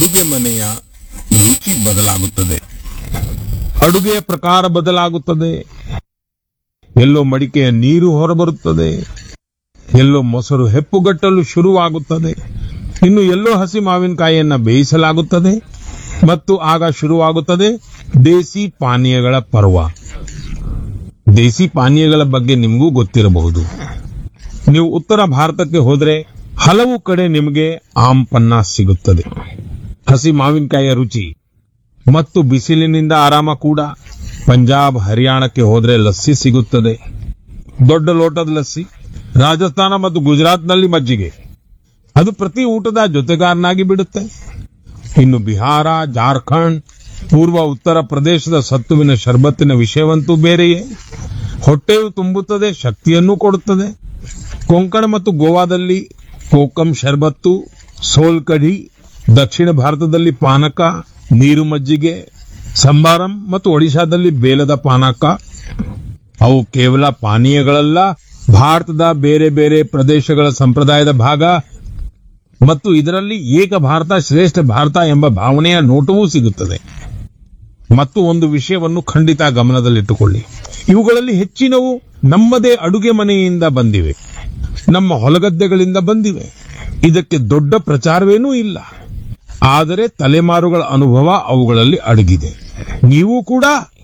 ಅಡುಗೆ ಮನೆಯ ರುಚಿ ಬದಲಾಗುತ್ತದೆ ಅಡುಗೆಯ ಪ್ರಕಾರ ಬದಲಾಗುತ್ತದೆ ಎಲ್ಲೋ ಮಡಿಕೆಯ ನೀರು ಹೊರಬರುತ್ತದೆ ಎಲ್ಲೋ ಮೊಸರು ಹೆಪ್ಪುಗಟ್ಟಲು ಶುರುವಾಗುತ್ತದೆ ಇನ್ನು ಎಲ್ಲೋ ಹಸಿ ಮಾವಿನಕಾಯಿಯನ್ನ ಬೇಯಿಸಲಾಗುತ್ತದೆ ಮತ್ತು ಆಗ ಶುರುವಾಗುತ್ತದೆ ದೇಸಿ ಪಾನೀಯಗಳ ಪರ್ವ ದೇಸಿ ಪಾನೀಯಗಳ ಬಗ್ಗೆ ನಿಮಗೂ ಗೊತ್ತಿರಬಹುದು ನೀವು ಉತ್ತರ ಭಾರತಕ್ಕೆ ಹೋದ್ರೆ ಹಲವು ಕಡೆ ನಿಮಗೆ ಆಮ್ ಪನ್ನ ಸಿಗುತ್ತದೆ ಹಸಿ ಮಾವಿನಕಾಯಿಯ ರುಚಿ ಮತ್ತು ಬಿಸಿಲಿನಿಂದ ಆರಾಮ ಕೂಡ ಪಂಜಾಬ್ ಹರಿಯಾಣಕ್ಕೆ ಹೋದ್ರೆ ಲಸ್ಸಿ ಸಿಗುತ್ತದೆ ದೊಡ್ಡ ಲೋಟದ ಲಸ್ಸಿ ರಾಜಸ್ಥಾನ ಮತ್ತು ಗುಜರಾತ್ನಲ್ಲಿ ಮಜ್ಜಿಗೆ ಅದು ಪ್ರತಿ ಊಟದ ಜೊತೆಗಾರನಾಗಿ ಬಿಡುತ್ತೆ ಇನ್ನು ಬಿಹಾರ ಜಾರ್ಖಂಡ್ ಪೂರ್ವ ಉತ್ತರ ಪ್ರದೇಶದ ಸತ್ತುವಿನ ಶರ್ಬತ್ತಿನ ವಿಷಯವಂತೂ ಬೇರೆಯೇ ಹೊಟ್ಟೆಯು ತುಂಬುತ್ತದೆ ಶಕ್ತಿಯನ್ನು ಕೊಡುತ್ತದೆ ಕೊಂಕಣ ಮತ್ತು ಗೋವಾದಲ್ಲಿ ಕೋಕಂ ಶರ್ಬತ್ತು ಸೋಲ್ ಕಢಿ ದಕ್ಷಿಣ ಭಾರತದಲ್ಲಿ ಪಾನಕ ನೀರು ಮಜ್ಜಿಗೆ ಸಂಬಾರಂ ಮತ್ತು ಒಡಿಶಾದಲ್ಲಿ ಬೇಲದ ಪಾನಕ ಅವು ಕೇವಲ ಪಾನೀಯಗಳಲ್ಲ ಭಾರತದ ಬೇರೆ ಬೇರೆ ಪ್ರದೇಶಗಳ ಸಂಪ್ರದಾಯದ ಭಾಗ ಮತ್ತು ಇದರಲ್ಲಿ ಏಕ ಭಾರತ ಶ್ರೇಷ್ಠ ಭಾರತ ಎಂಬ ಭಾವನೆಯ ನೋಟವೂ ಸಿಗುತ್ತದೆ ಮತ್ತು ಒಂದು ವಿಷಯವನ್ನು ಖಂಡಿತ ಗಮನದಲ್ಲಿಟ್ಟುಕೊಳ್ಳಿ ಇವುಗಳಲ್ಲಿ ಹೆಚ್ಚಿನವು ನಮ್ಮದೇ ಅಡುಗೆ ಮನೆಯಿಂದ ಬಂದಿವೆ ನಮ್ಮ ಹೊಲಗದ್ದೆಗಳಿಂದ ಬಂದಿವೆ ಇದಕ್ಕೆ ದೊಡ್ಡ ಪ್ರಚಾರವೇನೂ ಇಲ್ಲ ಆದರೆ ತಲೆಮಾರುಗಳ ಅನುಭವ ಅವುಗಳಲ್ಲಿ ಅಡಗಿದೆ ನೀವು ಕೂಡ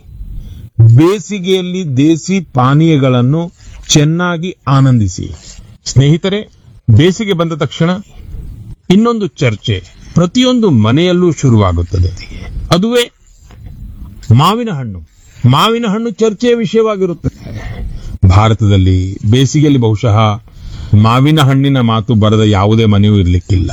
ಬೇಸಿಗೆಯಲ್ಲಿ ದೇಸಿ ಪಾನೀಯಗಳನ್ನು ಚೆನ್ನಾಗಿ ಆನಂದಿಸಿ ಸ್ನೇಹಿತರೆ ಬೇಸಿಗೆ ಬಂದ ತಕ್ಷಣ ಇನ್ನೊಂದು ಚರ್ಚೆ ಪ್ರತಿಯೊಂದು ಮನೆಯಲ್ಲೂ ಶುರುವಾಗುತ್ತದೆ ಅದುವೇ ಮಾವಿನ ಹಣ್ಣು ಮಾವಿನ ಹಣ್ಣು ಚರ್ಚೆಯ ವಿಷಯವಾಗಿರುತ್ತದೆ ಭಾರತದಲ್ಲಿ ಬೇಸಿಗೆಯಲ್ಲಿ ಬಹುಶಃ ಮಾವಿನ ಹಣ್ಣಿನ ಮಾತು ಬರದ ಯಾವುದೇ ಮನೆಯೂ ಇರಲಿಕ್ಕಿಲ್ಲ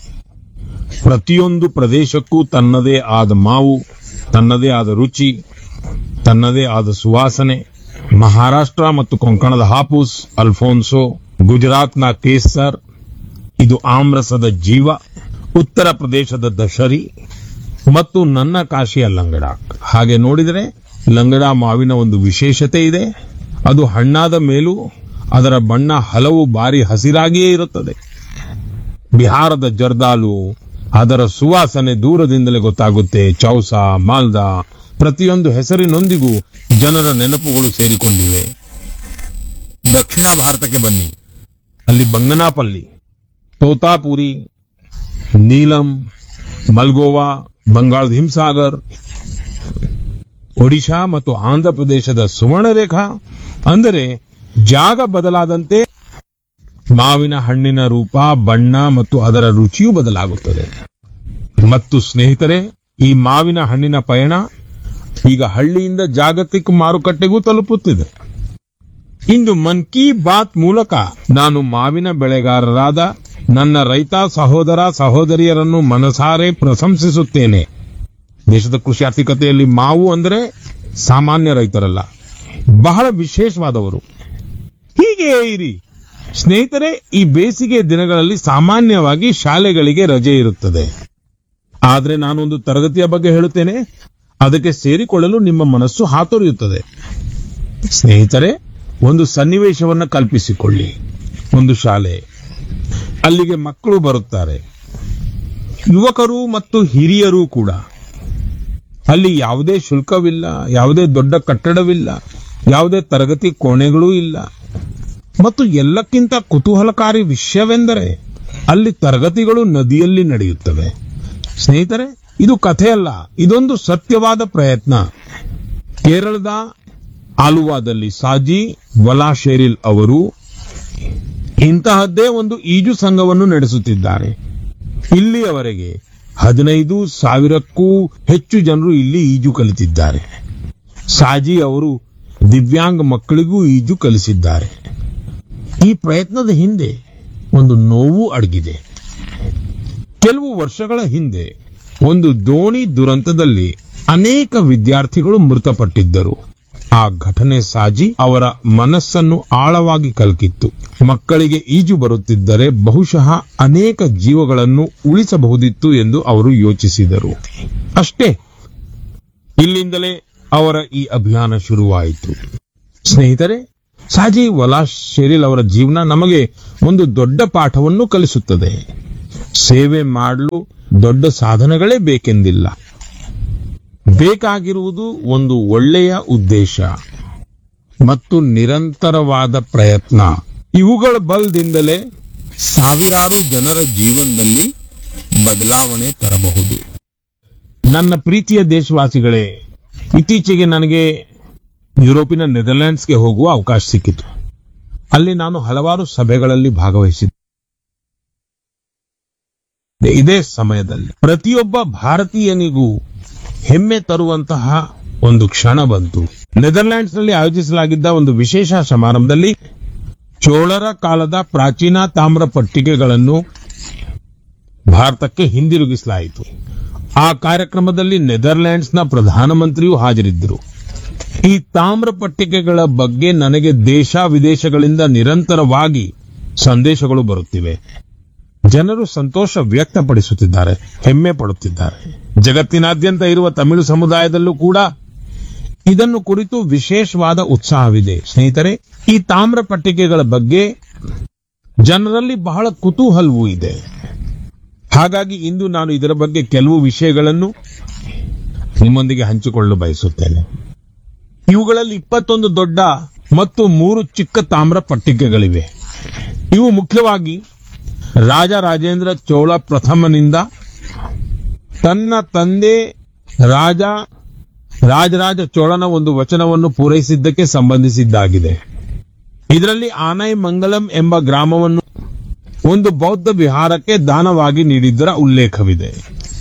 ಪ್ರತಿಯೊಂದು ಪ್ರದೇಶಕ್ಕೂ ತನ್ನದೇ ಆದ ಮಾವು ತನ್ನದೇ ಆದ ರುಚಿ ತನ್ನದೇ ಆದ ಸುವಾಸನೆ ಮಹಾರಾಷ್ಟ್ರ ಮತ್ತು ಕೊಂಕಣದ ಹಾಪೂಸ್ ಅಲ್ಫೋನ್ಸೋ ಗುಜರಾತ್ನ ಕೇಸರ್ ಇದು ಆಮ್ರಸದ ಜೀವ ಉತ್ತರ ಪ್ರದೇಶದ ದಶರಿ ಮತ್ತು ನನ್ನ ಕಾಶಿಯ ಲಂಗಡ ಹಾಗೆ ನೋಡಿದರೆ ಲಂಗಡ ಮಾವಿನ ಒಂದು ವಿಶೇಷತೆ ಇದೆ ಅದು ಹಣ್ಣಾದ ಮೇಲೂ ಅದರ ಬಣ್ಣ ಹಲವು ಬಾರಿ ಹಸಿರಾಗಿಯೇ ಇರುತ್ತದೆ ಬಿಹಾರದ ಜರ್ದಾಲು ಅದರ ಸುವಾಸನೆ ದೂರದಿಂದಲೇ ಗೊತ್ತಾಗುತ್ತೆ ಚೌಸಾ ಮಾಲ್ದಾ ಪ್ರತಿಯೊಂದು ಹೆಸರಿನೊಂದಿಗೂ ಜನರ ನೆನಪುಗಳು ಸೇರಿಕೊಂಡಿವೆ ದಕ್ಷಿಣ ಭಾರತಕ್ಕೆ ಬನ್ನಿ ಅಲ್ಲಿ ಬಂಗನಾಪಲ್ಲಿ ತೋತಾಪುರಿ ನೀಲಂ ಮಲ್ಗೋವಾ ಬಂಗಾಳದ ಹಿಂಸಾಗರ್ ಒಡಿಶಾ ಮತ್ತು ಆಂಧ್ರ ಪ್ರದೇಶದ ಸುವರ್ಣರೇಖಾ ಅಂದರೆ ಜಾಗ ಬದಲಾದಂತೆ ಮಾವಿನ ಹಣ್ಣಿನ ರೂಪ ಬಣ್ಣ ಮತ್ತು ಅದರ ರುಚಿಯೂ ಬದಲಾಗುತ್ತದೆ ಮತ್ತು ಸ್ನೇಹಿತರೆ ಈ ಮಾವಿನ ಹಣ್ಣಿನ ಪಯಣ ಈಗ ಹಳ್ಳಿಯಿಂದ ಜಾಗತಿಕ ಮಾರುಕಟ್ಟೆಗೂ ತಲುಪುತ್ತಿದೆ ಇಂದು ಮನ್ ಕಿ ಬಾತ್ ಮೂಲಕ ನಾನು ಮಾವಿನ ಬೆಳೆಗಾರರಾದ ನನ್ನ ರೈತ ಸಹೋದರ ಸಹೋದರಿಯರನ್ನು ಮನಸಾರೆ ಪ್ರಶಂಸಿಸುತ್ತೇನೆ ದೇಶದ ಕೃಷಿ ಆರ್ಥಿಕತೆಯಲ್ಲಿ ಮಾವು ಅಂದರೆ ಸಾಮಾನ್ಯ ರೈತರಲ್ಲ ಬಹಳ ವಿಶೇಷವಾದವರು ಹೀಗೆ ಇರಿ ಸ್ನೇಹಿತರೆ ಈ ಬೇಸಿಗೆ ದಿನಗಳಲ್ಲಿ ಸಾಮಾನ್ಯವಾಗಿ ಶಾಲೆಗಳಿಗೆ ರಜೆ ಇರುತ್ತದೆ ಆದರೆ ನಾನೊಂದು ತರಗತಿಯ ಬಗ್ಗೆ ಹೇಳುತ್ತೇನೆ ಅದಕ್ಕೆ ಸೇರಿಕೊಳ್ಳಲು ನಿಮ್ಮ ಮನಸ್ಸು ಹಾತೊರೆಯುತ್ತದೆ ಸ್ನೇಹಿತರೆ ಒಂದು ಸನ್ನಿವೇಶವನ್ನು ಕಲ್ಪಿಸಿಕೊಳ್ಳಿ ಒಂದು ಶಾಲೆ ಅಲ್ಲಿಗೆ ಮಕ್ಕಳು ಬರುತ್ತಾರೆ ಯುವಕರು ಮತ್ತು ಹಿರಿಯರು ಕೂಡ ಅಲ್ಲಿ ಯಾವುದೇ ಶುಲ್ಕವಿಲ್ಲ ಯಾವುದೇ ದೊಡ್ಡ ಕಟ್ಟಡವಿಲ್ಲ ಯಾವುದೇ ತರಗತಿ ಕೋಣೆಗಳೂ ಇಲ್ಲ ಮತ್ತು ಎಲ್ಲಕ್ಕಿಂತ ಕುತೂಹಲಕಾರಿ ವಿಷಯವೆಂದರೆ ಅಲ್ಲಿ ತರಗತಿಗಳು ನದಿಯಲ್ಲಿ ನಡೆಯುತ್ತವೆ ಸ್ನೇಹಿತರೆ ಇದು ಕಥೆಯಲ್ಲ ಇದೊಂದು ಸತ್ಯವಾದ ಪ್ರಯತ್ನ ಕೇರಳದ ಆಲುವಾದಲ್ಲಿ ಸಾಜಿ ವಲಾಶೇರಿಲ್ ಅವರು ಇಂತಹದ್ದೇ ಒಂದು ಈಜು ಸಂಘವನ್ನು ನಡೆಸುತ್ತಿದ್ದಾರೆ ಇಲ್ಲಿಯವರೆಗೆ ಹದಿನೈದು ಸಾವಿರಕ್ಕೂ ಹೆಚ್ಚು ಜನರು ಇಲ್ಲಿ ಈಜು ಕಲಿತಿದ್ದಾರೆ ಸಾಜಿ ಅವರು ದಿವ್ಯಾಂಗ ಮಕ್ಕಳಿಗೂ ಈಜು ಕಲಿಸಿದ್ದಾರೆ ಈ ಪ್ರಯತ್ನದ ಹಿಂದೆ ಒಂದು ನೋವು ಅಡಗಿದೆ ಕೆಲವು ವರ್ಷಗಳ ಹಿಂದೆ ಒಂದು ದೋಣಿ ದುರಂತದಲ್ಲಿ ಅನೇಕ ವಿದ್ಯಾರ್ಥಿಗಳು ಮೃತಪಟ್ಟಿದ್ದರು ಆ ಘಟನೆ ಸಾಜಿ ಅವರ ಮನಸ್ಸನ್ನು ಆಳವಾಗಿ ಕಲ್ಕಿತ್ತು ಮಕ್ಕಳಿಗೆ ಈಜು ಬರುತ್ತಿದ್ದರೆ ಬಹುಶಃ ಅನೇಕ ಜೀವಗಳನ್ನು ಉಳಿಸಬಹುದಿತ್ತು ಎಂದು ಅವರು ಯೋಚಿಸಿದರು ಅಷ್ಟೇ ಇಲ್ಲಿಂದಲೇ ಅವರ ಈ ಅಭಿಯಾನ ಶುರುವಾಯಿತು ಸ್ನೇಹಿತರೆ ಸಾಜಿ ವಲಾಶ್ ಶೆರಿಲ್ ಅವರ ಜೀವನ ನಮಗೆ ಒಂದು ದೊಡ್ಡ ಪಾಠವನ್ನು ಕಲಿಸುತ್ತದೆ ಸೇವೆ ಮಾಡಲು ದೊಡ್ಡ ಸಾಧನಗಳೇ ಬೇಕೆಂದಿಲ್ಲ ಬೇಕಾಗಿರುವುದು ಒಂದು ಒಳ್ಳೆಯ ಉದ್ದೇಶ ಮತ್ತು ನಿರಂತರವಾದ ಪ್ರಯತ್ನ ಇವುಗಳ ಬಲದಿಂದಲೇ ಸಾವಿರಾರು ಜನರ ಜೀವನದಲ್ಲಿ ಬದಲಾವಣೆ ತರಬಹುದು ನನ್ನ ಪ್ರೀತಿಯ ದೇಶವಾಸಿಗಳೇ ಇತ್ತೀಚೆಗೆ ನನಗೆ ಯುರೋಪಿನ ನೆದರ್ಲ್ಯಾಂಡ್ಸ್ಗೆ ಹೋಗುವ ಅವಕಾಶ ಸಿಕ್ಕಿತು ಅಲ್ಲಿ ನಾನು ಹಲವಾರು ಸಭೆಗಳಲ್ಲಿ ಭಾಗವಹಿಸಿದ್ದೆ ಇದೇ ಸಮಯದಲ್ಲಿ ಪ್ರತಿಯೊಬ್ಬ ಭಾರತೀಯನಿಗೂ ಹೆಮ್ಮೆ ತರುವಂತಹ ಒಂದು ಕ್ಷಣ ಬಂತು ನೆದರ್ಲ್ಯಾಂಡ್ಸ್ ನಲ್ಲಿ ಆಯೋಜಿಸಲಾಗಿದ್ದ ಒಂದು ವಿಶೇಷ ಸಮಾರಂಭದಲ್ಲಿ ಚೋಳರ ಕಾಲದ ಪ್ರಾಚೀನ ತಾಮ್ರ ಪಟ್ಟಿಗೆಗಳನ್ನು ಭಾರತಕ್ಕೆ ಹಿಂದಿರುಗಿಸಲಾಯಿತು ಆ ಕಾರ್ಯಕ್ರಮದಲ್ಲಿ ನೆದರ್ಲ್ಯಾಂಡ್ಸ್ನ ಪ್ರಧಾನಮಂತ್ರಿಯೂ ಹಾಜರಿದ್ದರು ಈ ತಾಮ್ರ ಪಟ್ಟಿಗೆಗಳ ಬಗ್ಗೆ ನನಗೆ ದೇಶ ವಿದೇಶಗಳಿಂದ ನಿರಂತರವಾಗಿ ಸಂದೇಶಗಳು ಬರುತ್ತಿವೆ ಜನರು ಸಂತೋಷ ವ್ಯಕ್ತಪಡಿಸುತ್ತಿದ್ದಾರೆ ಹೆಮ್ಮೆ ಪಡುತ್ತಿದ್ದಾರೆ ಜಗತ್ತಿನಾದ್ಯಂತ ಇರುವ ತಮಿಳು ಸಮುದಾಯದಲ್ಲೂ ಕೂಡ ಇದನ್ನು ಕುರಿತು ವಿಶೇಷವಾದ ಉತ್ಸಾಹವಿದೆ ಸ್ನೇಹಿತರೆ ಈ ತಾಮ್ರ ಪಟ್ಟಿಗೆಗಳ ಬಗ್ಗೆ ಜನರಲ್ಲಿ ಬಹಳ ಕುತೂಹಲವೂ ಇದೆ ಹಾಗಾಗಿ ಇಂದು ನಾನು ಇದರ ಬಗ್ಗೆ ಕೆಲವು ವಿಷಯಗಳನ್ನು ನಿಮ್ಮೊಂದಿಗೆ ಹಂಚಿಕೊಳ್ಳಲು ಬಯಸುತ್ತೇನೆ ಇವುಗಳಲ್ಲಿ ಇಪ್ಪತ್ತೊಂದು ದೊಡ್ಡ ಮತ್ತು ಮೂರು ಚಿಕ್ಕ ತಾಮ್ರ ಪಟ್ಟಿಗೆಗಳಿವೆ ಇವು ಮುಖ್ಯವಾಗಿ ರಾಜ ರಾಜೇಂದ್ರ ಚೋಳ ಪ್ರಥಮನಿಂದ ತನ್ನ ತಂದೆ ರಾಜ ರಾಜರಾಜ ಚೋಳನ ಒಂದು ವಚನವನ್ನು ಪೂರೈಸಿದ್ದಕ್ಕೆ ಸಂಬಂಧಿಸಿದ್ದಾಗಿದೆ ಇದರಲ್ಲಿ ಆನೈ ಮಂಗಲಂ ಎಂಬ ಗ್ರಾಮವನ್ನು ಒಂದು ಬೌದ್ಧ ವಿಹಾರಕ್ಕೆ ದಾನವಾಗಿ ನೀಡಿದ್ದರ ಉಲ್ಲೇಖವಿದೆ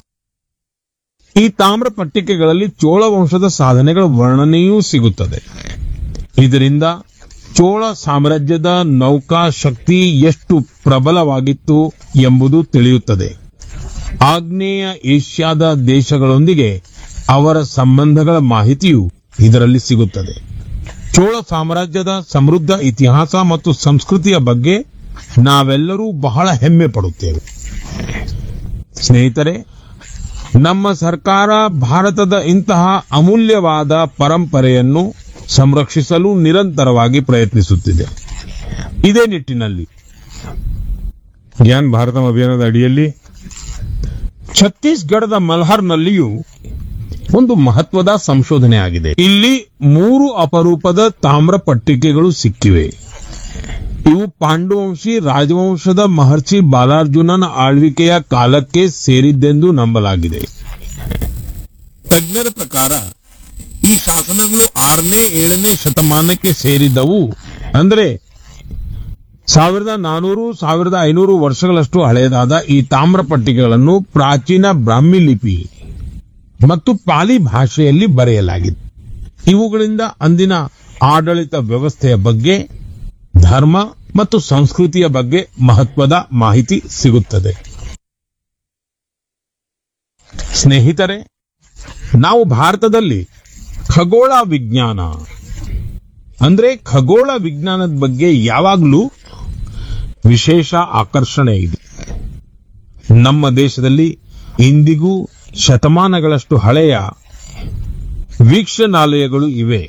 ಈ ತಾಮ್ರ ಪಟ್ಟಿಕೆಗಳಲ್ಲಿ ಚೋಳ ವಂಶದ ಸಾಧನೆಗಳ ವರ್ಣನೆಯೂ ಸಿಗುತ್ತದೆ ಇದರಿಂದ ಚೋಳ ಸಾಮ್ರಾಜ್ಯದ ನೌಕಾ ಶಕ್ತಿ ಎಷ್ಟು ಪ್ರಬಲವಾಗಿತ್ತು ಎಂಬುದು ತಿಳಿಯುತ್ತದೆ ಆಗ್ನೇಯ ಏಷ್ಯಾದ ದೇಶಗಳೊಂದಿಗೆ ಅವರ ಸಂಬಂಧಗಳ ಮಾಹಿತಿಯು ಇದರಲ್ಲಿ ಸಿಗುತ್ತದೆ ಚೋಳ ಸಾಮ್ರಾಜ್ಯದ ಸಮೃದ್ಧ ಇತಿಹಾಸ ಮತ್ತು ಸಂಸ್ಕೃತಿಯ ಬಗ್ಗೆ ನಾವೆಲ್ಲರೂ ಬಹಳ ಹೆಮ್ಮೆ ಪಡುತ್ತೇವೆ ಸ್ನೇಹಿತರೆ ನಮ್ಮ ಸರ್ಕಾರ ಭಾರತದ ಇಂತಹ ಅಮೂಲ್ಯವಾದ ಪರಂಪರೆಯನ್ನು ಸಂರಕ್ಷಿಸಲು ನಿರಂತರವಾಗಿ ಪ್ರಯತ್ನಿಸುತ್ತಿದೆ ಇದೇ ನಿಟ್ಟಿನಲ್ಲಿ ಜ್ಞಾನ್ ಭಾರತಂ ಅಭಿಯಾನದ ಅಡಿಯಲ್ಲಿ ಛತ್ತೀಸ್ಗಢದ ಮಲ್ಹಾರ್ನಲ್ಲಿಯೂ ಒಂದು ಮಹತ್ವದ ಸಂಶೋಧನೆ ಆಗಿದೆ ಇಲ್ಲಿ ಮೂರು ಅಪರೂಪದ ತಾಮ್ರ ಪಟ್ಟಿಕೆಗಳು ಸಿಕ್ಕಿವೆ ಇವು ಪಾಂಡುವಂಶಿ ರಾಜವಂಶದ ಮಹರ್ಷಿ ಬಾಲಾರ್ಜುನನ ಆಳ್ವಿಕೆಯ ಕಾಲಕ್ಕೆ ಸೇರಿದ್ದೆಂದು ನಂಬಲಾಗಿದೆ ತಜ್ಞರ ಪ್ರಕಾರ ಈ ಶಾಸನಗಳು ಆರನೇ ಏಳನೇ ಶತಮಾನಕ್ಕೆ ಸೇರಿದವು ಅಂದ್ರೆ ಸಾವಿರದ ನಾನೂರು ಸಾವಿರದ ಐನೂರು ವರ್ಷಗಳಷ್ಟು ಹಳೆಯದಾದ ಈ ತಾಮ್ರ ಪಟ್ಟಿಗೆಗಳನ್ನು ಪ್ರಾಚೀನ ಬ್ರಾಹ್ಮಿ ಲಿಪಿ ಮತ್ತು ಪಾಲಿ ಭಾಷೆಯಲ್ಲಿ ಬರೆಯಲಾಗಿದೆ ಇವುಗಳಿಂದ ಅಂದಿನ ಆಡಳಿತ ವ್ಯವಸ್ಥೆಯ ಬಗ್ಗೆ ಧರ್ಮ ಮತ್ತು ಸಂಸ್ಕೃತಿಯ ಬಗ್ಗೆ ಮಹತ್ವದ ಮಾಹಿತಿ ಸಿಗುತ್ತದೆ ಸ್ನೇಹಿತರೆ ನಾವು ಭಾರತದಲ್ಲಿ ಖಗೋಳ ವಿಜ್ಞಾನ ಅಂದ್ರೆ ಖಗೋಳ ವಿಜ್ಞಾನದ ಬಗ್ಗೆ ಯಾವಾಗಲೂ ವಿಶೇಷ ಆಕರ್ಷಣೆ ಇದೆ ನಮ್ಮ ದೇಶದಲ್ಲಿ ಇಂದಿಗೂ ಶತಮಾನಗಳಷ್ಟು ಹಳೆಯ ವೀಕ್ಷಣಾಲಯಗಳು ಇವೆ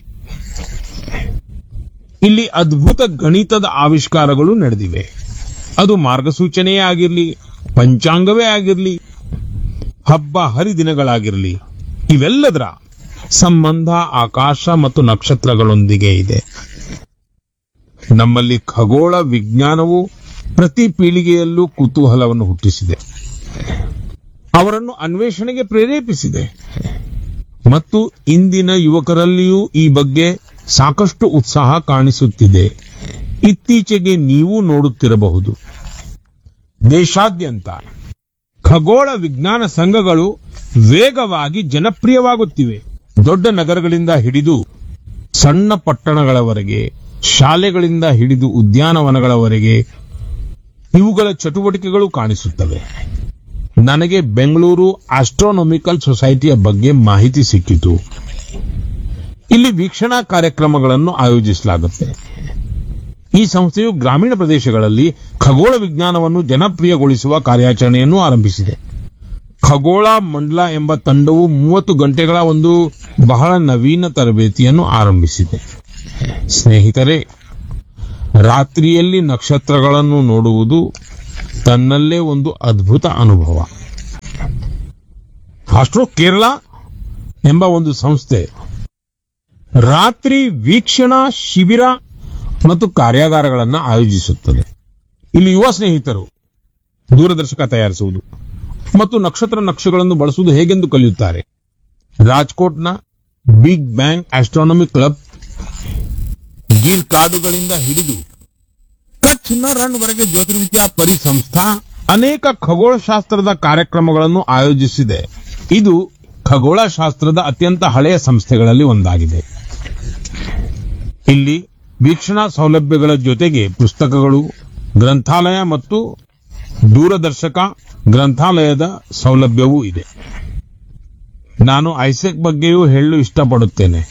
ಇಲ್ಲಿ ಅದ್ಭುತ ಗಣಿತದ ಆವಿಷ್ಕಾರಗಳು ನಡೆದಿವೆ ಅದು ಮಾರ್ಗಸೂಚನೆಯೇ ಆಗಿರಲಿ ಪಂಚಾಂಗವೇ ಆಗಿರಲಿ ಹಬ್ಬ ಹರಿದಿನಗಳಾಗಿರಲಿ ಇವೆಲ್ಲದರ ಸಂಬಂಧ ಆಕಾಶ ಮತ್ತು ನಕ್ಷತ್ರಗಳೊಂದಿಗೆ ಇದೆ ನಮ್ಮಲ್ಲಿ ಖಗೋಳ ವಿಜ್ಞಾನವು ಪ್ರತಿ ಪೀಳಿಗೆಯಲ್ಲೂ ಕುತೂಹಲವನ್ನು ಹುಟ್ಟಿಸಿದೆ ಅವರನ್ನು ಅನ್ವೇಷಣೆಗೆ ಪ್ರೇರೇಪಿಸಿದೆ ಮತ್ತು ಇಂದಿನ ಯುವಕರಲ್ಲಿಯೂ ಈ ಬಗ್ಗೆ ಸಾಕಷ್ಟು ಉತ್ಸಾಹ ಕಾಣಿಸುತ್ತಿದೆ ಇತ್ತೀಚೆಗೆ ನೀವು ನೋಡುತ್ತಿರಬಹುದು ದೇಶಾದ್ಯಂತ ಖಗೋಳ ವಿಜ್ಞಾನ ಸಂಘಗಳು ವೇಗವಾಗಿ ಜನಪ್ರಿಯವಾಗುತ್ತಿವೆ ದೊಡ್ಡ ನಗರಗಳಿಂದ ಹಿಡಿದು ಸಣ್ಣ ಪಟ್ಟಣಗಳವರೆಗೆ ಶಾಲೆಗಳಿಂದ ಹಿಡಿದು ಉದ್ಯಾನವನಗಳವರೆಗೆ ಇವುಗಳ ಚಟುವಟಿಕೆಗಳು ಕಾಣಿಸುತ್ತವೆ ನನಗೆ ಬೆಂಗಳೂರು ಆಸ್ಟ್ರೋನಾಮಿಕಲ್ ಸೊಸೈಟಿಯ ಬಗ್ಗೆ ಮಾಹಿತಿ ಸಿಕ್ಕಿತು ಇಲ್ಲಿ ವೀಕ್ಷಣಾ ಕಾರ್ಯಕ್ರಮಗಳನ್ನು ಆಯೋಜಿಸಲಾಗುತ್ತೆ ಈ ಸಂಸ್ಥೆಯು ಗ್ರಾಮೀಣ ಪ್ರದೇಶಗಳಲ್ಲಿ ಖಗೋಳ ವಿಜ್ಞಾನವನ್ನು ಜನಪ್ರಿಯಗೊಳಿಸುವ ಕಾರ್ಯಾಚರಣೆಯನ್ನು ಆರಂಭಿಸಿದೆ ಖಗೋಳ ಮಂಡಲ ಎಂಬ ತಂಡವು ಮೂವತ್ತು ಗಂಟೆಗಳ ಒಂದು ಬಹಳ ನವೀನ ತರಬೇತಿಯನ್ನು ಆರಂಭಿಸಿದೆ ಸ್ನೇಹಿತರೆ ರಾತ್ರಿಯಲ್ಲಿ ನಕ್ಷತ್ರಗಳನ್ನು ನೋಡುವುದು ತನ್ನಲ್ಲೇ ಒಂದು ಅದ್ಭುತ ಅನುಭವ ಆಸ್ಟ್ರೋ ಕೇರಳ ಎಂಬ ಒಂದು ಸಂಸ್ಥೆ ರಾತ್ರಿ ವೀಕ್ಷಣಾ ಶಿಬಿರ ಮತ್ತು ಕಾರ್ಯಾಗಾರಗಳನ್ನು ಆಯೋಜಿಸುತ್ತದೆ ಇಲ್ಲಿ ಯುವ ಸ್ನೇಹಿತರು ದೂರದರ್ಶಕ ತಯಾರಿಸುವುದು ಮತ್ತು ನಕ್ಷತ್ರ ನಕ್ಷೆಗಳನ್ನು ಬಳಸುವುದು ಹೇಗೆಂದು ಕಲಿಯುತ್ತಾರೆ ರಾಜ್ಕೋಟ್ನ big bang astronomy club Gir ಕಾಡುಗಳಿಂದ ಹಿಡಿದು ಕಚ್ ವರೆಗೆ ಜ್ಯೋತಿರ್ವಿದ್ಯಾ ಪರಿಸಂಸ್ಥಾ ಅನೇಕ ಖಗೋಳಶಾಸ್ತ್ರದ ಕಾರ್ಯಕ್ರಮಗಳನ್ನು ಆಯೋಜಿಸಿದೆ ಇದು ಖಗೋಳಶಾಸ್ತ್ರದ ಅತ್ಯಂತ ಹಳೆಯ ಸಂಸ್ಥೆಗಳಲ್ಲಿ ಒಂದಾಗಿದೆ ಇಲ್ಲಿ ವೀಕ್ಷಣಾ ಸೌಲಭ್ಯಗಳ ಜೊತೆಗೆ ಪುಸ್ತಕಗಳು ಗ್ರಂಥಾಲಯ ಮತ್ತು ದೂರದರ್ಶಕ ಗ್ರಂಥಾಲಯದ ಸೌಲಭ್ಯವೂ ಇದೆ ನಾನು ಐಸೆಕ್ ಬಗ್ಗೆಯೂ ಹೇಳಲು ಇಷ್ಟಪಡುತ್ತೇನೆ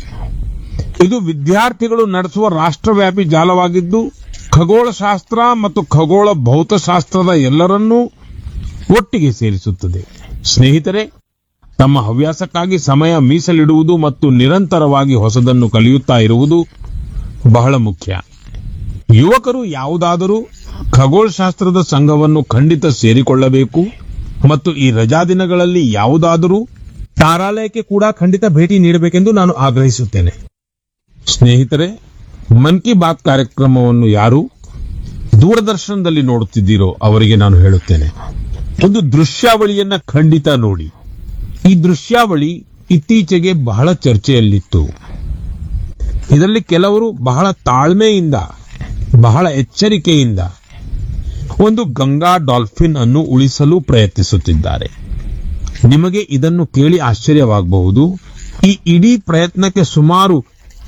ಇದು ವಿದ್ಯಾರ್ಥಿಗಳು ನಡೆಸುವ ರಾಷ್ಟ್ರವ್ಯಾಪಿ ಜಾಲವಾಗಿದ್ದು ಖಗೋಳಶಾಸ್ತ್ರ ಮತ್ತು ಖಗೋಳ ಭೌತಶಾಸ್ತ್ರದ ಎಲ್ಲರನ್ನೂ ಒಟ್ಟಿಗೆ ಸೇರಿಸುತ್ತದೆ ಸ್ನೇಹಿತರೆ ತಮ್ಮ ಹವ್ಯಾಸಕ್ಕಾಗಿ ಸಮಯ ಮೀಸಲಿಡುವುದು ಮತ್ತು ನಿರಂತರವಾಗಿ ಹೊಸದನ್ನು ಕಲಿಯುತ್ತಾ ಇರುವುದು ಬಹಳ ಮುಖ್ಯ ಯುವಕರು ಯಾವುದಾದರೂ ಖಗೋಳಶಾಸ್ತ್ರದ ಸಂಘವನ್ನು ಖಂಡಿತ ಸೇರಿಕೊಳ್ಳಬೇಕು ಮತ್ತು ಈ ರಜಾ ದಿನಗಳಲ್ಲಿ ಯಾವುದಾದರೂ ತಾರಾಲಯಕ್ಕೆ ಕೂಡ ಖಂಡಿತ ಭೇಟಿ ನೀಡಬೇಕೆಂದು ನಾನು ಆಗ್ರಹಿಸುತ್ತೇನೆ ಸ್ನೇಹಿತರೆ ಮನ್ ಕಿ ಬಾತ್ ಕಾರ್ಯಕ್ರಮವನ್ನು ಯಾರು ದೂರದರ್ಶನದಲ್ಲಿ ನೋಡುತ್ತಿದ್ದೀರೋ ಅವರಿಗೆ ನಾನು ಹೇಳುತ್ತೇನೆ ಒಂದು ದೃಶ್ಯಾವಳಿಯನ್ನ ಖಂಡಿತ ನೋಡಿ ಈ ದೃಶ್ಯಾವಳಿ ಇತ್ತೀಚೆಗೆ ಬಹಳ ಚರ್ಚೆಯಲ್ಲಿತ್ತು ಇದರಲ್ಲಿ ಕೆಲವರು ಬಹಳ ತಾಳ್ಮೆಯಿಂದ ಬಹಳ ಎಚ್ಚರಿಕೆಯಿಂದ ಒಂದು ಗಂಗಾ ಡಾಲ್ಫಿನ್ ಅನ್ನು ಉಳಿಸಲು ಪ್ರಯತ್ನಿಸುತ್ತಿದ್ದಾರೆ ನಿಮಗೆ ಇದನ್ನು ಕೇಳಿ ಆಶ್ಚರ್ಯವಾಗಬಹುದು ಈ ಇಡೀ ಪ್ರಯತ್ನಕ್ಕೆ ಸುಮಾರು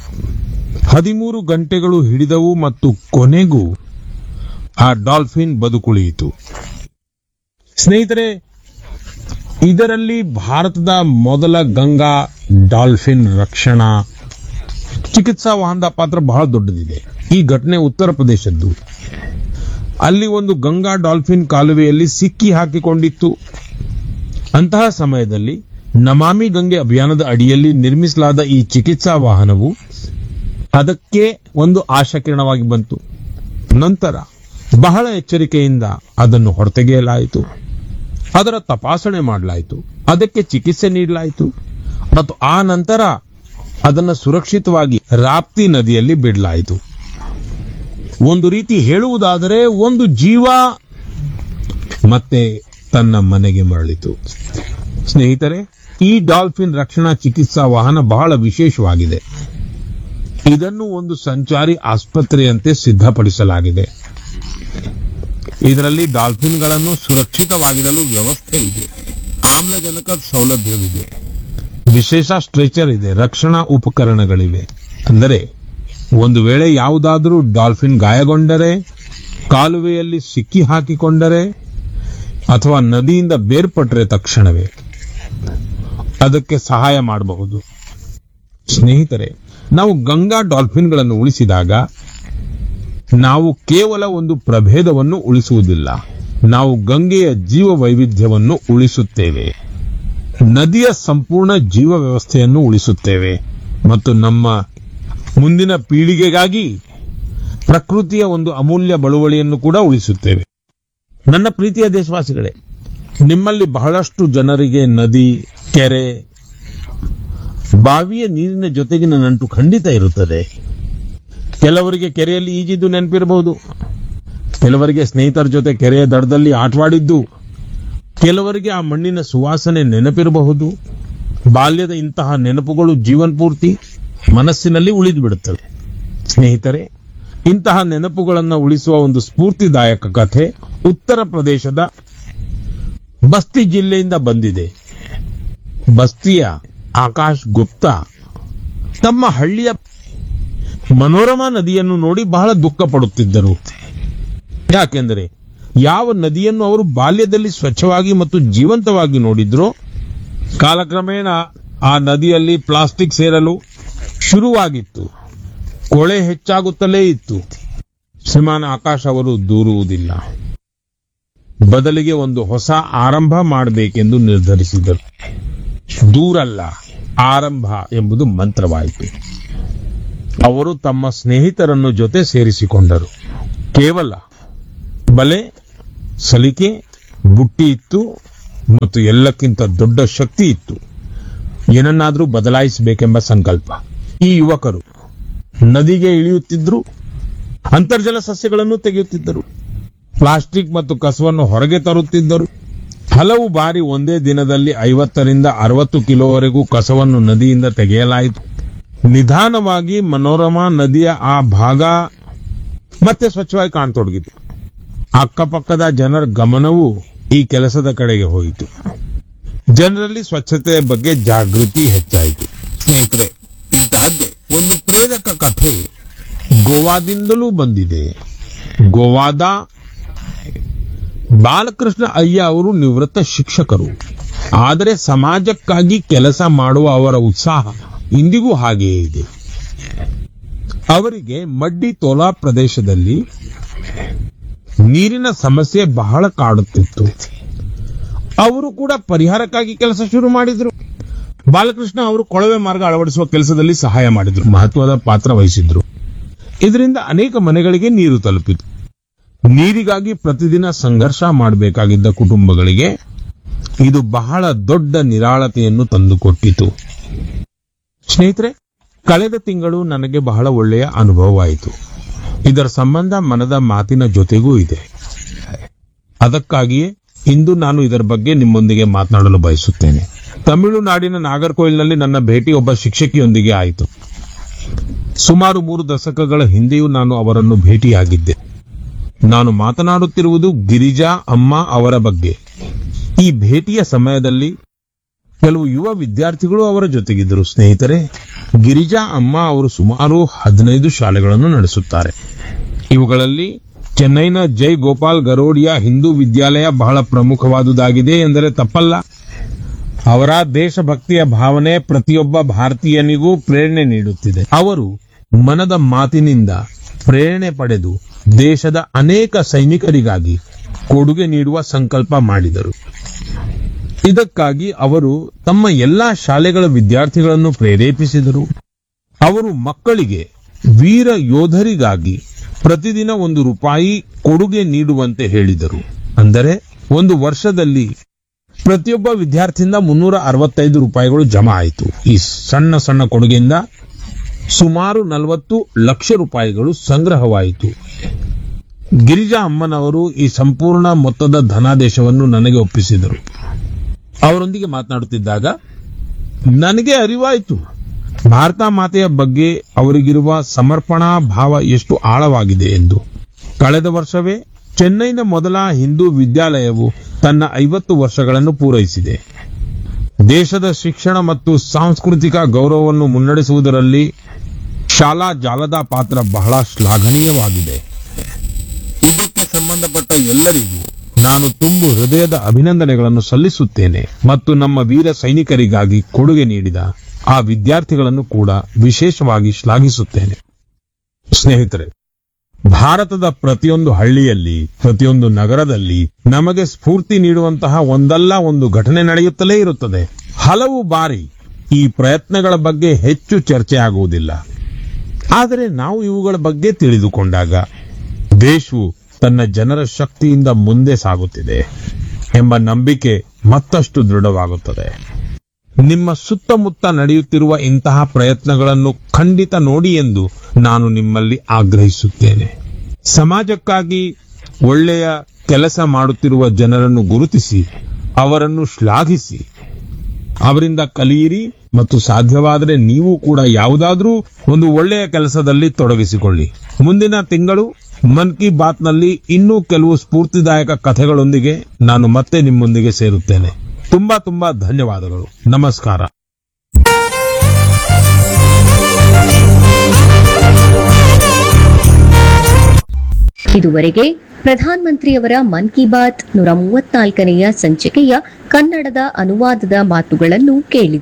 ಹದಿಮೂರು ಗಂಟೆಗಳು ಹಿಡಿದವು ಮತ್ತು ಕೊನೆಗೂ ಆ ಡಾಲ್ಫಿನ್ ಬದುಕುಳಿಯಿತು ಸ್ನೇಹಿತರೆ ಇದರಲ್ಲಿ ಭಾರತದ ಮೊದಲ ಗಂಗಾ ಡಾಲ್ಫಿನ್ ರಕ್ಷಣಾ ಚಿಕಿತ್ಸಾ ವಾಹನದ ಪಾತ್ರ ಬಹಳ ದೊಡ್ಡದಿದೆ ಈ ಘಟನೆ ಉತ್ತರ ಪ್ರದೇಶದ್ದು ಅಲ್ಲಿ ಒಂದು ಗಂಗಾ ಡಾಲ್ಫಿನ್ ಕಾಲುವೆಯಲ್ಲಿ ಸಿಕ್ಕಿ ಹಾಕಿಕೊಂಡಿತ್ತು ಅಂತಹ ಸಮಯದಲ್ಲಿ ನಮಾಮಿ ಗಂಗೆ ಅಭಿಯಾನದ ಅಡಿಯಲ್ಲಿ ನಿರ್ಮಿಸಲಾದ ಈ ಚಿಕಿತ್ಸಾ ವಾಹನವು ಅದಕ್ಕೆ ಒಂದು ಆಶಾಕಿರಣವಾಗಿ ಬಂತು ನಂತರ ಬಹಳ ಎಚ್ಚರಿಕೆಯಿಂದ ಅದನ್ನು ಹೊರತೆಗೆಯಲಾಯಿತು ಅದರ ತಪಾಸಣೆ ಮಾಡಲಾಯಿತು ಅದಕ್ಕೆ ಚಿಕಿತ್ಸೆ ನೀಡಲಾಯಿತು ಮತ್ತು ಆ ನಂತರ ಅದನ್ನು ಸುರಕ್ಷಿತವಾಗಿ ರಾಪ್ತಿ ನದಿಯಲ್ಲಿ ಬಿಡಲಾಯಿತು ಒಂದು ರೀತಿ ಹೇಳುವುದಾದರೆ ಒಂದು ಜೀವ ಮತ್ತೆ ತನ್ನ ಮನೆಗೆ ಮರಳಿತು ಸ್ನೇಹಿತರೆ ಈ ಡಾಲ್ಫಿನ್ ರಕ್ಷಣಾ ಚಿಕಿತ್ಸಾ ವಾಹನ ಬಹಳ ವಿಶೇಷವಾಗಿದೆ ಇದನ್ನು ಒಂದು ಸಂಚಾರಿ ಆಸ್ಪತ್ರೆಯಂತೆ ಸಿದ್ಧಪಡಿಸಲಾಗಿದೆ ಇದರಲ್ಲಿ ಡಾಲ್ಫಿನ್ಗಳನ್ನು ಸುರಕ್ಷಿತವಾಗಿಡಲು ವ್ಯವಸ್ಥೆ ಇದೆ ಆಮ್ಲಜನಕ ಸೌಲಭ್ಯವಿದೆ ವಿಶೇಷ ಸ್ಟ್ರೆಚರ್ ಇದೆ ರಕ್ಷಣಾ ಉಪಕರಣಗಳಿವೆ ಅಂದರೆ ಒಂದು ವೇಳೆ ಯಾವುದಾದರೂ ಡಾಲ್ಫಿನ್ ಗಾಯಗೊಂಡರೆ ಕಾಲುವೆಯಲ್ಲಿ ಸಿಕ್ಕಿ ಹಾಕಿಕೊಂಡರೆ ಅಥವಾ ನದಿಯಿಂದ ಬೇರ್ಪಟ್ಟರೆ ತಕ್ಷಣವೇ ಅದಕ್ಕೆ ಸಹಾಯ ಮಾಡಬಹುದು ಸ್ನೇಹಿತರೆ ನಾವು ಗಂಗಾ ಡಾಲ್ಫಿನ್ಗಳನ್ನು ಉಳಿಸಿದಾಗ ನಾವು ಕೇವಲ ಒಂದು ಪ್ರಭೇದವನ್ನು ಉಳಿಸುವುದಿಲ್ಲ ನಾವು ಗಂಗೆಯ ಜೀವ ವೈವಿಧ್ಯವನ್ನು ಉಳಿಸುತ್ತೇವೆ ನದಿಯ ಸಂಪೂರ್ಣ ಜೀವ ವ್ಯವಸ್ಥೆಯನ್ನು ಉಳಿಸುತ್ತೇವೆ ಮತ್ತು ನಮ್ಮ ಮುಂದಿನ ಪೀಳಿಗೆಗಾಗಿ ಪ್ರಕೃತಿಯ ಒಂದು ಅಮೂಲ್ಯ ಬಳುವಳಿಯನ್ನು ಕೂಡ ಉಳಿಸುತ್ತೇವೆ ನನ್ನ ಪ್ರೀತಿಯ ದೇಶವಾಸಿಗಳೇ ನಿಮ್ಮಲ್ಲಿ ಬಹಳಷ್ಟು ಜನರಿಗೆ ನದಿ ಕೆರೆ ಬಾವಿಯ ನೀರಿನ ಜೊತೆಗಿನ ನಂಟು ಖಂಡಿತ ಇರುತ್ತದೆ ಕೆಲವರಿಗೆ ಕೆರೆಯಲ್ಲಿ ಈಜಿದ್ದು ನೆನಪಿರಬಹುದು ಕೆಲವರಿಗೆ ಸ್ನೇಹಿತರ ಜೊತೆ ಕೆರೆಯ ದಡದಲ್ಲಿ ಆಟವಾಡಿದ್ದು ಕೆಲವರಿಗೆ ಆ ಮಣ್ಣಿನ ಸುವಾಸನೆ ನೆನಪಿರಬಹುದು ಬಾಲ್ಯದ ಇಂತಹ ನೆನಪುಗಳು ಜೀವನ್ ಪೂರ್ತಿ ಮನಸ್ಸಿನಲ್ಲಿ ಉಳಿದು ಬಿಡುತ್ತವೆ ಸ್ನೇಹಿತರೆ ಇಂತಹ ನೆನಪುಗಳನ್ನು ಉಳಿಸುವ ಒಂದು ಸ್ಫೂರ್ತಿದಾಯಕ ಕಥೆ ಉತ್ತರ ಪ್ರದೇಶದ ಬಸ್ತಿ ಜಿಲ್ಲೆಯಿಂದ ಬಂದಿದೆ ಬಸ್ತಿಯ ಆಕಾಶ್ ಗುಪ್ತಾ ತಮ್ಮ ಹಳ್ಳಿಯ ಮನೋರಮಾ ನದಿಯನ್ನು ನೋಡಿ ಬಹಳ ದುಃಖ ಪಡುತ್ತಿದ್ದರು ಯಾಕೆಂದರೆ ಯಾವ ನದಿಯನ್ನು ಅವರು ಬಾಲ್ಯದಲ್ಲಿ ಸ್ವಚ್ಛವಾಗಿ ಮತ್ತು ಜೀವಂತವಾಗಿ ನೋಡಿದ್ರೋ ಕಾಲಕ್ರಮೇಣ ಆ ನದಿಯಲ್ಲಿ ಪ್ಲಾಸ್ಟಿಕ್ ಸೇರಲು ಶುರುವಾಗಿತ್ತು ಕೊಳೆ ಹೆಚ್ಚಾಗುತ್ತಲೇ ಇತ್ತು ಶ್ರೀಮಾನ್ ಆಕಾಶ್ ಅವರು ದೂರುವುದಿಲ್ಲ ಬದಲಿಗೆ ಒಂದು ಹೊಸ ಆರಂಭ ಮಾಡಬೇಕೆಂದು ನಿರ್ಧರಿಸಿದರು ದೂರಲ್ಲ ಆರಂಭ ಎಂಬುದು ಮಂತ್ರವಾಯಿತು ಅವರು ತಮ್ಮ ಸ್ನೇಹಿತರನ್ನು ಜೊತೆ ಸೇರಿಸಿಕೊಂಡರು ಕೇವಲ ಬಲೆ ಸಲಿಕೆ ಬುಟ್ಟಿ ಇತ್ತು ಮತ್ತು ಎಲ್ಲಕ್ಕಿಂತ ದೊಡ್ಡ ಶಕ್ತಿ ಇತ್ತು ಏನನ್ನಾದರೂ ಬದಲಾಯಿಸಬೇಕೆಂಬ ಸಂಕಲ್ಪ ಈ ಯುವಕರು ನದಿಗೆ ಇಳಿಯುತ್ತಿದ್ರು ಅಂತರ್ಜಲ ಸಸ್ಯಗಳನ್ನು ತೆಗೆಯುತ್ತಿದ್ದರು ಪ್ಲಾಸ್ಟಿಕ್ ಮತ್ತು ಕಸವನ್ನು ಹೊರಗೆ ತರುತ್ತಿದ್ದರು ಹಲವು ಬಾರಿ ಒಂದೇ ದಿನದಲ್ಲಿ ಐವತ್ತರಿಂದ ಅರವತ್ತು ಕಿಲೋವರೆಗೂ ಕಸವನ್ನು ನದಿಯಿಂದ ತೆಗೆಯಲಾಯಿತು ನಿಧಾನವಾಗಿ ಮನೋರಮಾ ನದಿಯ ಆ ಭಾಗ ಮತ್ತೆ ಸ್ವಚ್ಛವಾಗಿ ಕಾಣತೊಡಗಿತು ಅಕ್ಕಪಕ್ಕದ ಜನರ ಗಮನವು ಈ ಕೆಲಸದ ಕಡೆಗೆ ಹೋಯಿತು ಜನರಲ್ಲಿ ಸ್ವಚ್ಛತೆಯ ಬಗ್ಗೆ ಜಾಗೃತಿ ಹೆಚ್ಚಾಯಿತು ಸ್ನೇಹಿತರೆ ಈ ಗಾದೆ ಒಂದು ಪ್ರೇರಕ ಕಥೆ ಗೋವಾದಿಂದಲೂ ಬಂದಿದೆ ಗೋವಾದ ಬಾಲಕೃಷ್ಣ ಅಯ್ಯ ಅವರು ನಿವೃತ್ತ ಶಿಕ್ಷಕರು ಆದರೆ ಸಮಾಜಕ್ಕಾಗಿ ಕೆಲಸ ಮಾಡುವ ಅವರ ಉತ್ಸಾಹ ಇಂದಿಗೂ ಹಾಗೆಯೇ ಇದೆ ಅವರಿಗೆ ಮಡ್ಡಿ ತೋಲಾ ಪ್ರದೇಶದಲ್ಲಿ ನೀರಿನ ಸಮಸ್ಯೆ ಬಹಳ ಕಾಡುತ್ತಿತ್ತು ಅವರು ಕೂಡ ಪರಿಹಾರಕ್ಕಾಗಿ ಕೆಲಸ ಶುರು ಮಾಡಿದ್ರು ಬಾಲಕೃಷ್ಣ ಅವರು ಕೊಳವೆ ಮಾರ್ಗ ಅಳವಡಿಸುವ ಕೆಲಸದಲ್ಲಿ ಸಹಾಯ ಮಾಡಿದ್ರು ಮಹತ್ವದ ಪಾತ್ರ ವಹಿಸಿದ್ರು ಇದರಿಂದ ಅನೇಕ ಮನೆಗಳಿಗೆ ನೀರು ತಲುಪಿತು ನೀರಿಗಾಗಿ ಪ್ರತಿದಿನ ಸಂಘರ್ಷ ಮಾಡಬೇಕಾಗಿದ್ದ ಕುಟುಂಬಗಳಿಗೆ ಇದು ಬಹಳ ದೊಡ್ಡ ನಿರಾಳತೆಯನ್ನು ತಂದುಕೊಟ್ಟಿತು ಸ್ನೇಹಿತರೆ ಕಳೆದ ತಿಂಗಳು ನನಗೆ ಬಹಳ ಒಳ್ಳೆಯ ಅನುಭವವಾಯಿತು ಇದರ ಸಂಬಂಧ ಮನದ ಮಾತಿನ ಜೊತೆಗೂ ಇದೆ ಅದಕ್ಕಾಗಿಯೇ ಇಂದು ನಾನು ಇದರ ಬಗ್ಗೆ ನಿಮ್ಮೊಂದಿಗೆ ಮಾತನಾಡಲು ಬಯಸುತ್ತೇನೆ ತಮಿಳುನಾಡಿನ ನಾಗರ್ಕೋಯಿಲ್ನಲ್ಲಿ ನನ್ನ ಭೇಟಿ ಒಬ್ಬ ಶಿಕ್ಷಕಿಯೊಂದಿಗೆ ಆಯಿತು ಸುಮಾರು ಮೂರು ದಶಕಗಳ ಹಿಂದೆಯೂ ನಾನು ಅವರನ್ನು ಭೇಟಿಯಾಗಿದ್ದೆ ನಾನು ಮಾತನಾಡುತ್ತಿರುವುದು ಗಿರಿಜಾ ಅಮ್ಮ ಅವರ ಬಗ್ಗೆ ಈ ಭೇಟಿಯ ಸಮಯದಲ್ಲಿ ಕೆಲವು ಯುವ ವಿದ್ಯಾರ್ಥಿಗಳು ಅವರ ಜೊತೆಗಿದ್ದರು ಸ್ನೇಹಿತರೆ ಗಿರಿಜಾ ಅಮ್ಮ ಅವರು ಸುಮಾರು ಹದಿನೈದು ಶಾಲೆಗಳನ್ನು ನಡೆಸುತ್ತಾರೆ ಇವುಗಳಲ್ಲಿ ಚೆನ್ನೈನ ಜೈ ಗೋಪಾಲ್ ಗರೋಡಿಯ ಹಿಂದೂ ವಿದ್ಯಾಲಯ ಬಹಳ ಪ್ರಮುಖವಾದುದಾಗಿದೆ ಎಂದರೆ ತಪ್ಪಲ್ಲ ಅವರ ದೇಶಭಕ್ತಿಯ ಭಾವನೆ ಪ್ರತಿಯೊಬ್ಬ ಭಾರತೀಯನಿಗೂ ಪ್ರೇರಣೆ ನೀಡುತ್ತಿದೆ ಅವರು ಮನದ ಮಾತಿನಿಂದ ಪ್ರೇರಣೆ ಪಡೆದು ದೇಶದ ಅನೇಕ ಸೈನಿಕರಿಗಾಗಿ ಕೊಡುಗೆ ನೀಡುವ ಸಂಕಲ್ಪ ಮಾಡಿದರು ಇದಕ್ಕಾಗಿ ಅವರು ತಮ್ಮ ಎಲ್ಲಾ ಶಾಲೆಗಳ ವಿದ್ಯಾರ್ಥಿಗಳನ್ನು ಪ್ರೇರೇಪಿಸಿದರು ಅವರು ಮಕ್ಕಳಿಗೆ ವೀರ ಯೋಧರಿಗಾಗಿ ಪ್ರತಿದಿನ ಒಂದು ರೂಪಾಯಿ ಕೊಡುಗೆ ನೀಡುವಂತೆ ಹೇಳಿದರು ಅಂದರೆ ಒಂದು ವರ್ಷದಲ್ಲಿ ಪ್ರತಿಯೊಬ್ಬ ವಿದ್ಯಾರ್ಥಿಯಿಂದ ಮುನ್ನೂರ ಅರವತ್ತೈದು ರೂಪಾಯಿಗಳು ಜಮಾ ಆಯಿತು ಈ ಸಣ್ಣ ಸಣ್ಣ ಕೊಡುಗೆಯಿಂದ ಸುಮಾರು ನಲವತ್ತು ಲಕ್ಷ ರೂಪಾಯಿಗಳು ಸಂಗ್ರಹವಾಯಿತು ಗಿರಿಜಾ ಅಮ್ಮನವರು ಈ ಸಂಪೂರ್ಣ ಮೊತ್ತದ ಧನಾದೇಶವನ್ನು ನನಗೆ ಒಪ್ಪಿಸಿದರು ಅವರೊಂದಿಗೆ ಮಾತನಾಡುತ್ತಿದ್ದಾಗ ನನಗೆ ಅರಿವಾಯಿತು ಭಾರತ ಮಾತೆಯ ಬಗ್ಗೆ ಅವರಿಗಿರುವ ಸಮರ್ಪಣಾ ಭಾವ ಎಷ್ಟು ಆಳವಾಗಿದೆ ಎಂದು ಕಳೆದ ವರ್ಷವೇ ಚೆನ್ನೈನ ಮೊದಲ ಹಿಂದೂ ವಿದ್ಯಾಲಯವು ತನ್ನ ಐವತ್ತು ವರ್ಷಗಳನ್ನು ಪೂರೈಸಿದೆ ದೇಶದ ಶಿಕ್ಷಣ ಮತ್ತು ಸಾಂಸ್ಕೃತಿಕ ಗೌರವವನ್ನು ಮುನ್ನಡೆಸುವುದರಲ್ಲಿ ಶಾಲಾ ಜಾಲದ ಪಾತ್ರ ಬಹಳ ಶ್ಲಾಘನೀಯವಾಗಿದೆ ಇದಕ್ಕೆ ಸಂಬಂಧಪಟ್ಟ ಎಲ್ಲರಿಗೂ ನಾನು ತುಂಬು ಹೃದಯದ ಅಭಿನಂದನೆಗಳನ್ನು ಸಲ್ಲಿಸುತ್ತೇನೆ ಮತ್ತು ನಮ್ಮ ವೀರ ಸೈನಿಕರಿಗಾಗಿ ಕೊಡುಗೆ ನೀಡಿದ ಆ ವಿದ್ಯಾರ್ಥಿಗಳನ್ನು ಕೂಡ ವಿಶೇಷವಾಗಿ ಶ್ಲಾಘಿಸುತ್ತೇನೆ ಸ್ನೇಹಿತರೆ ಭಾರತದ ಪ್ರತಿಯೊಂದು ಹಳ್ಳಿಯಲ್ಲಿ ಪ್ರತಿಯೊಂದು ನಗರದಲ್ಲಿ ನಮಗೆ ಸ್ಫೂರ್ತಿ ನೀಡುವಂತಹ ಒಂದಲ್ಲ ಒಂದು ಘಟನೆ ನಡೆಯುತ್ತಲೇ ಇರುತ್ತದೆ ಹಲವು ಬಾರಿ ಈ ಪ್ರಯತ್ನಗಳ ಬಗ್ಗೆ ಹೆಚ್ಚು ಚರ್ಚೆ ಆಗುವುದಿಲ್ಲ ಆದರೆ ನಾವು ಇವುಗಳ ಬಗ್ಗೆ ತಿಳಿದುಕೊಂಡಾಗ ದೇಶವು ತನ್ನ ಜನರ ಶಕ್ತಿಯಿಂದ ಮುಂದೆ ಸಾಗುತ್ತಿದೆ ಎಂಬ ನಂಬಿಕೆ ಮತ್ತಷ್ಟು ದೃಢವಾಗುತ್ತದೆ ನಿಮ್ಮ ಸುತ್ತಮುತ್ತ ನಡೆಯುತ್ತಿರುವ ಇಂತಹ ಪ್ರಯತ್ನಗಳನ್ನು ಖಂಡಿತ ನೋಡಿ ಎಂದು ನಾನು ನಿಮ್ಮಲ್ಲಿ ಆಗ್ರಹಿಸುತ್ತೇನೆ ಸಮಾಜಕ್ಕಾಗಿ ಒಳ್ಳೆಯ ಕೆಲಸ ಮಾಡುತ್ತಿರುವ ಜನರನ್ನು ಗುರುತಿಸಿ ಅವರನ್ನು ಶ್ಲಾಘಿಸಿ ಅವರಿಂದ ಕಲಿಯಿರಿ ಮತ್ತು ಸಾಧ್ಯವಾದರೆ ನೀವು ಕೂಡ ಯಾವುದಾದ್ರೂ ಒಂದು ಒಳ್ಳೆಯ ಕೆಲಸದಲ್ಲಿ ತೊಡಗಿಸಿಕೊಳ್ಳಿ ಮುಂದಿನ ತಿಂಗಳು ಮನ್ ಕಿ ಬಾತ್ನಲ್ಲಿ ಇನ್ನೂ ಕೆಲವು ಸ್ಫೂರ್ತಿದಾಯಕ ಕಥೆಗಳೊಂದಿಗೆ ನಾನು ಮತ್ತೆ ನಿಮ್ಮೊಂದಿಗೆ ಸೇರುತ್ತೇನೆ ತುಂಬಾ ತುಂಬಾ ಧನ್ಯವಾದಗಳು ನಮಸ್ಕಾರ ಇದುವರೆಗೆ ಪ್ರಧಾನಮಂತ್ರಿಯವರ ಮನ್ ಕಿ ಬಾತ್ ನೂರ ಮೂವತ್ನಾಲ್ಕನೆಯ ಸಂಚಿಕೆಯ ಕನ್ನಡದ ಅನುವಾದದ ಮಾತುಗಳನ್ನು ಕೇಳಿದರು